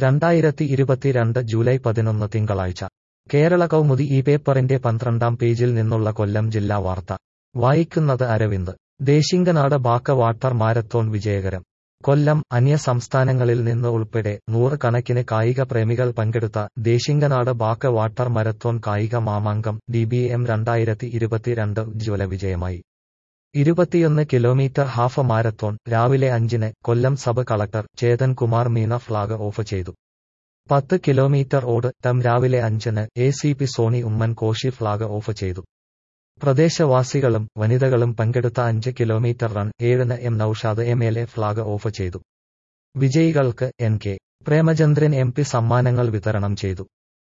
രണ്ടായിരത്തി ഇരുപത്തിരണ്ട് ജൂലൈ പതിനൊന്ന് തിങ്കളാഴ്ച കേരള കൗമുദി ഈ പേപ്പറിന്റെ പന്ത്രണ്ടാം പേജിൽ നിന്നുള്ള കൊല്ലം ജില്ലാ വാർത്ത വായിക്കുന്നത് Aravind Desinganad back water marathon വിജയകരം കൊല്ലം അന്യ സംസ്ഥാനങ്ങളിൽ നിന്ന് ഉൾപ്പെടെ നൂറുകണക്കിന് കായിക പ്രേമികൾ പങ്കെടുത്ത ദേശിംഗനാട് ബാക്ക വാട്ടർ മരത്തോൺ കായിക മാമാങ്കം ഡി ബി എം രണ്ടായിരത്തി ഇരുപത്തിരണ്ട് ഉജ്ജ്വല വിജയമായി ഇരുപത്തിയൊന്ന് കിലോമീറ്റർ ഹാഫ് മാരത്തോൺ രാവിലെ അഞ്ചിന് Kollam sub collector Chethan Kumar Meena flag off ചെയ്തു പത്ത് കിലോമീറ്റർ ഓട് ടം രാവിലെ അഞ്ചിന് A C P Sony Oommen Koshy flag off ചെയ്തു പ്രദേശവാസികളും വനിതകളും പങ്കെടുത്ത അഞ്ച് കിലോമീറ്റർ റൺ ഏഴിന് M Noushad M L A flag off ചെയ്തു വിജയികൾക്ക് N K Premachandran M P സമ്മാനങ്ങൾ വിതരണം ചെയ്തു